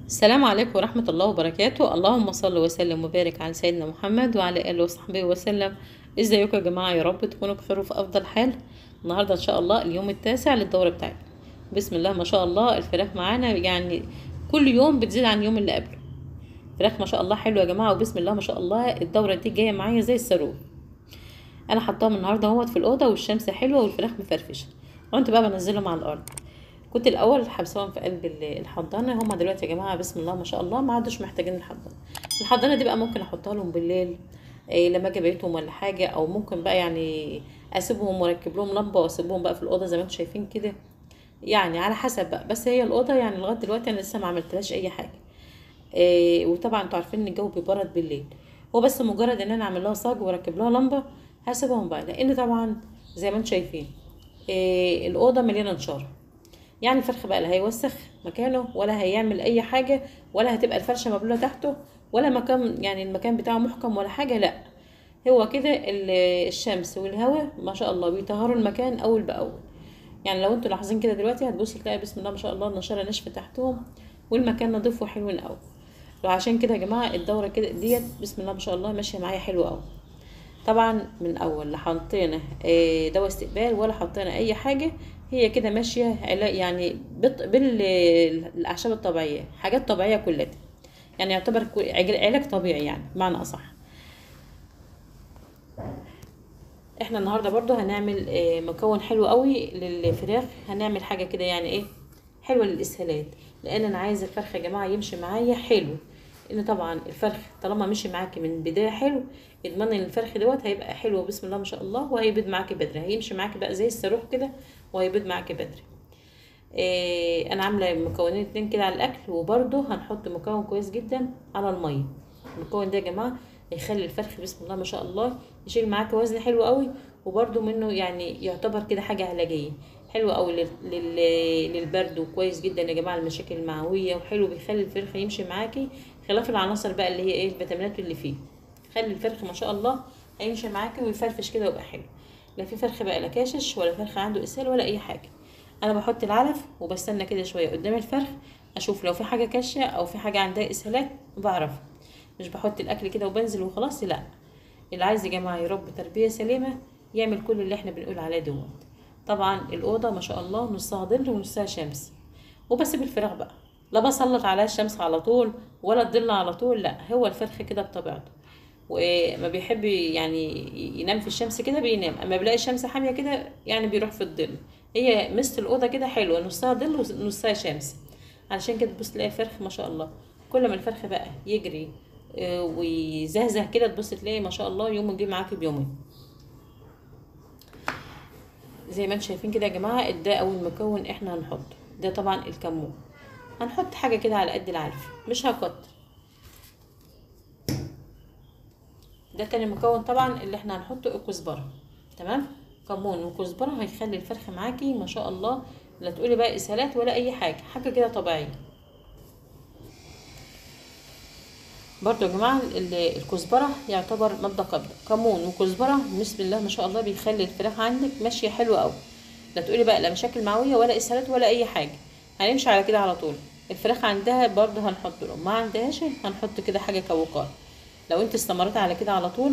السلام عليكم ورحمة الله وبركاته اللهم صل وسلم وبارك على سيدنا محمد وعلى آله وصحبه وسلم ازيكم يا جماعة يا رب تكونوا بخير وفي أفضل حال النهاردة إن شاء الله اليوم التاسع للدورة بتاعتنا بسم الله ما شاء الله الفراخ معانا يعني كل يوم بتزيد عن اليوم اللي قبله فراخ ما شاء الله حلوة يا جماعة وبسم الله ما شاء الله الدورة دي جاية معايا زي الصاروخ أنا حطاهم النهاردة اهوت في الأوضة والشمس حلوة والفراخ مفرفشة وأنت بقى بنزلهم على الأرض كنت الاول حبسهم في قلب الحضانه هما دلوقتي يا جماعه بسم الله ما شاء الله ما عادوش محتاجين الحضانه الحضانه دي بقى ممكن احطها لهم بالليل إيه لما اجي بيتهم ولا حاجه او ممكن بقى يعني اسيبهم واركب لهم لمبه واسيبهم بقى في الاوضه زي ما انتم شايفين كده يعني على حسب بقى بس هي الاوضه يعني لغايه دلوقتي انا لسه ما عملتلهاش اي حاجه إيه وطبعا انتوا عارفين ان الجو بيبرد بالليل هو بس مجرد ان انا اعمل لها صاج واركب لها لمبه هسيبهم بقى لان طبعا زي ما انتم شايفين إيه الاوضه مليانه نشاره يعني الفرخ بقى لا هيوسخ مكانه ولا هيعمل اي حاجه ولا هتبقى الفرشه مبلوله تحته ولا مكان يعني المكان بتاعه محكم ولا حاجه لا هو كده الشمس والهواء ما شاء الله بيطهروا المكان اول باول يعني لو انتوا لاحظين كده دلوقتي هتبص تلاقي بسم الله ما شاء الله النشاره ناشفه تحتهم والمكان نضيف وحلو قوي وعشان كده يا جماعه الدوره كده ديت بسم الله ما شاء الله ماشيه معايا حلوه قوي طبعا من اول لا حطينا دواء استقبال ولا حطينا اي حاجه هي كده ماشيه يعني بالاعشاب الطبيعيه حاجات طبيعيه كلها يعني يعتبر علاج طبيعي يعني بمعنى اصح احنا النهارده برضو هنعمل مكون حلو قوي للفراخ هنعمل حاجه كده يعني ايه حلوه للاسهالات لان انا عايزه الفرخ يا جماعه يمشي معايا حلو لان طبعا الفرخ طالما مشي معاكي من البدايه حلو يضمن ان الفرخ دوت هيبقى حلو بسم الله ما شاء الله وهيبيض معاكي بدري هيمشي معاكي بقى زي الصاروخ كده وهيبيض معاكي بدري إيه انا عامله مكونين اتنين كده على الاكل وبرده هنحط مكون كويس جدا على الميه المكون ده يا جماعه هيخلي الفرخ بسم الله ما شاء الله يشيل معاكي وزن حلو قوي وبرده منه يعني يعتبر كده حاجه علاجيه حلو قوي لل... للبرد وكويس جدا يا جماعه المشاكل المعويه وحلو بيخلي الفرخ يمشي معاكي خلاف العناصر بقى اللي هي ايه الفيتامينات اللي فيه خلي الفرخ ما شاء الله هيمشي معاكي ويفرفش كده ويبقى حلو لا في فرخ بقى لا كاشش ولا فرخ عنده اسهال ولا اي حاجه انا بحط العلف وبستنى كده شويه قدام الفرخ اشوف لو في حاجه كاشه او في حاجه عندها اسهالات بعرفها مش بحط الاكل كده وبنزل وخلاص لا اللي عايز يا جماعه يربي تربيه سليمه يعمل كل اللي احنا بنقول عليه دوت طبعا الاوضه ما شاء الله نصها ظل ونصها شمس وبسيب الفراخ بقى لا بسلط عليها الشمس على طول ولا الظل على طول لا هو الفرخ كده بطبيعته وما بيحب يعني ينام في الشمس كده بينام اما بيلاقي الشمس حاميه كده يعني بيروح في الظل هي مست الاوضه كده حلوه نصها ظل ونصها شمس علشان كده تبص تلاقي الفرخ ما شاء الله كل ما الفرخ بقى يجري ويزهزه كده تبص تلاقي ما شاء الله يوم جه معاكي بيومين زي ما انتم شايفين كده يا جماعه ده اول مكون احنا هنحطه ده طبعا الكمون هنحط حاجه كده على قد العلف مش هكتر ده تاني مكون طبعا اللي احنا هنحطه الكزبره تمام كمون وكزبره هيخلي الفرخه معاكي ما شاء الله لا تقولي بقى اسهالات ولا اي حاجه حاجه كده طبيعيه برضو يا جماعه الكزبره يعتبر ماده قابله كمون وكزبره بسم الله ما شاء الله بيخلي الفراخ عندك ماشيه حلوه قوي لا تقولي بقى لا مشاكل معويه ولا اسهالات ولا اي حاجه هنمشي على كده على طول الفراخ عندها برضو هنحط له ما عندهاش هنحط كده حاجه كوقايه لو انت استمرت على كده على طول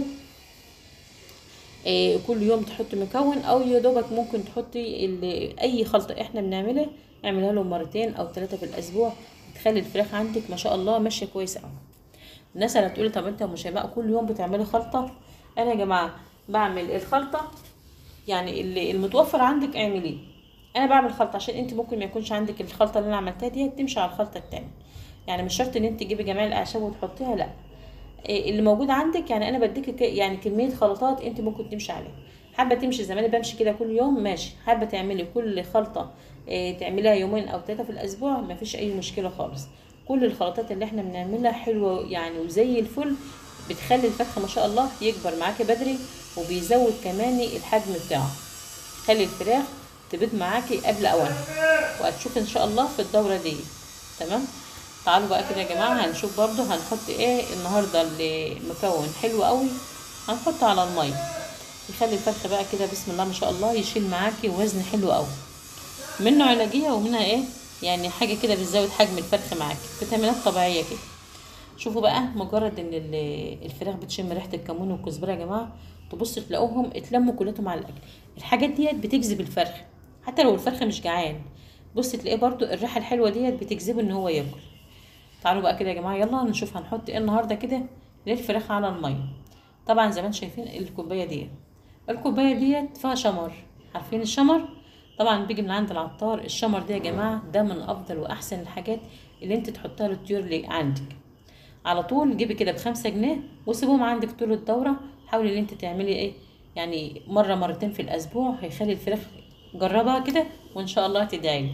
إيه كل يوم تحطي مكون او يا دوبك ممكن تحطي اي خلطه احنا بنعملها اعملها له مرتين او ثلاثه في الاسبوع تخلي الفراخ عندك ما شاء الله ماشيه كويس قوي الناس اللي تقولي طب انت يا شيماء كل يوم بتعملي خلطه انا يا جماعه بعمل الخلطه يعني اللي المتوفر عندك اعمليه انا بعمل خلطه عشان انت ممكن ما يكونش عندك الخلطه اللي انا عملتها دي تمشي على الخلطه التانية يعني مش شرط ان انت تجيبي جميع الاعشاب وتحطيها لا اللي موجود عندك يعني انا بديك يعني كميه خلطات انت ممكن تمشي عليها حابه تمشي زي ما انا بمشي كده كل يوم ماشي حابه تعملي كل خلطه تعمليها يومين او ثلاثه في الاسبوع مفيش اي مشكله خالص كل الخلطات اللي احنا بنعملها حلوه يعني وزي الفل بتخلي الفرخه ما شاء الله يكبر معاكي بدري وبيزود كمان الحجم بتاعه خلي الفراخ تبيض معاكي قبل اوانها وهتشوف ان شاء الله في الدوره دي تمام تعالوا بقى كده يا جماعه هنشوف برضو هنحط ايه النهارده المكون حلو قوي هنحطه على الميه يخلي الفرخه بقى كده بسم الله ما شاء الله يشيل معاكي وزن حلو قوي منه علاجيه ومنها ايه يعني حاجه كده بتزود حجم الفرخ معاك فيتامينات طبيعيه كده شوفوا بقى مجرد ان ال- الفراخ بتشم ريحه الكمون والكزبره يا جماعه تبص تلاقوهم اتلموا كلهم على الاكل الحاجات ديت بتجذب الفرخ حتى لو الفرخ مش جعان بص تلاقيه برضو الريحه الحلوه ديت بتجذبه ان هو ياكل تعالوا بقى كده يا جماعه يلا نشوف هنحط ايه النهارده كده للفراخ على الميه طبعا زي ما انتم شايفين الكوبايه ديت الكوبايه ديت فيها شمر عارفين الشمر طبعا بيجي من عند العطار الشمر ده يا جماعه ده من افضل واحسن الحاجات اللي انت تحطها للطيور اللي عندك على طول جيبي كده بخمسة جنيه وسيبهم عندك طول الدورة حاولي ان انت تعملي ايه يعني مرة مرتين في الاسبوع هيخلي الفراخ جربها كده وان شاء الله تدعيلي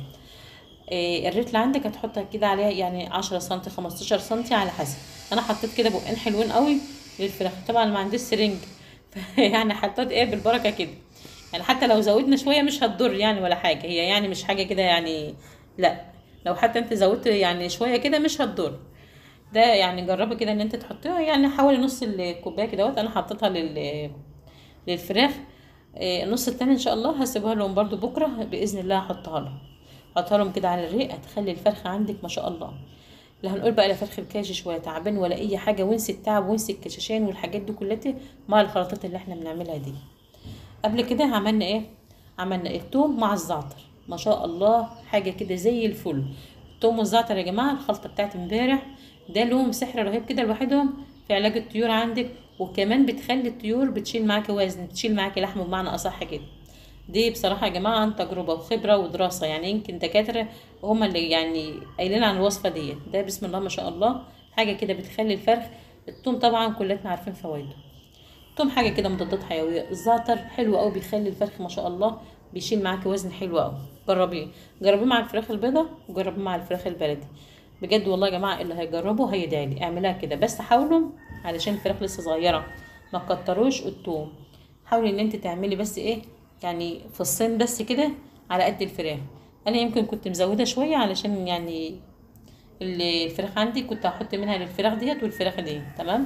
إيه الريتل عندك هتحطها كده عليها يعني عشرة سنتي خمستاشر سنتي على حسب انا حطيت كده بقين حلوين قوي للفراخ طبعا ما عنديش سرنج يعني حطيت ايه بالبركة كده يعني حتى لو زودنا شوية مش هتضر يعني ولا حاجة هي يعني مش حاجة كده يعني لا لو حتى انت زودت يعني شوية كده مش هتضر ده يعني جربي كده ان انت تحطيها يعني حوالي نص الكوبايه كده انا حطيتها لل للفراخ إيه، النص التاني ان شاء الله هسيبها لهم برضو بكره باذن الله هحطها لهم هحطها لهم كده على الريق هتخلي الفرخه عندك ما شاء الله لا هنقول بقى لا فرخ الكاجي شويه تعبان ولا اي حاجه وانسي التعب وانسي الكشاشين والحاجات دي كلها مع الخلطات اللي احنا بنعملها دي قبل كده عملنا ايه عملنا التوم مع الزعتر ما شاء الله حاجه كده زي الفل التوم والزعتر يا جماعه الخلطه بتاعت امبارح ده لهم سحر رهيب كده لوحدهم في علاج الطيور عندك وكمان بتخلي الطيور بتشيل معاكي وزن بتشيل معاكي لحم بمعنى اصح كده دي بصراحه يا جماعه عن تجربه وخبره ودراسه يعني يمكن دكاتره هم اللي يعني قايلين عن الوصفه ديت ده بسم الله ما شاء الله حاجه كده بتخلي الفرخ التوم طبعا كلنا عارفين فوائده توم حاجه كده مضادات حيويه الزعتر حلو قوي بيخلي الفرخ ما شاء الله بيشيل معاكي وزن حلو قوي جربيه جربيه مع الفراخ البيضاء وجربيه مع الفراخ البلدي بجد والله يا جماعه اللي هيجربوا هيدعي لي اعملها كده بس حاولوا علشان الفراخ لسه صغيره ما تكتروش التوم حاولي ان انت تعملي بس ايه يعني فصين بس كده على قد الفراخ انا يمكن كنت مزوده شويه علشان يعني اللي الفراخ عندي كنت هحط منها للفراخ ديت والفراخ دي تمام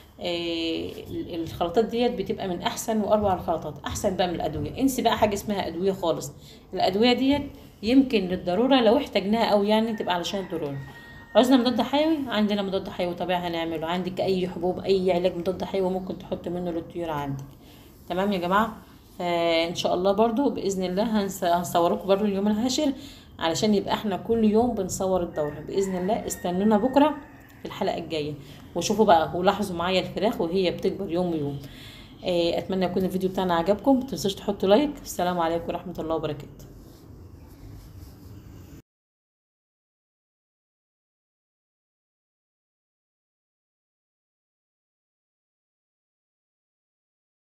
إيه الخلطات ديت بتبقى من احسن واروع الخلطات احسن بقى من الادويه انسي بقى حاجه اسمها ادويه خالص الادويه ديت يمكن للضروره لو احتاجناها قوي يعني تبقى علشان الضروره عاوزنا مضاد حيوي عندنا مضاد حيوي طبيعي هنعمله عندك اي حبوب اي علاج مضاد حيوي ممكن تحط منه للطيور عندك تمام يا جماعه فان شاء الله برضو باذن الله هنس- هنصوركم برضو اليوم العاشر علشان يبقى احنا كل يوم بنصور الدوره باذن الله استنونا بكره في الحلقه الجايه وشوفوا بقى ولاحظوا معايا الفراخ وهي بتكبر يوم بيوم آه، اتمنى يكون الفيديو بتاعنا عجبكم متنسوش تحطوا لايك السلام عليكم ورحمه الله وبركاته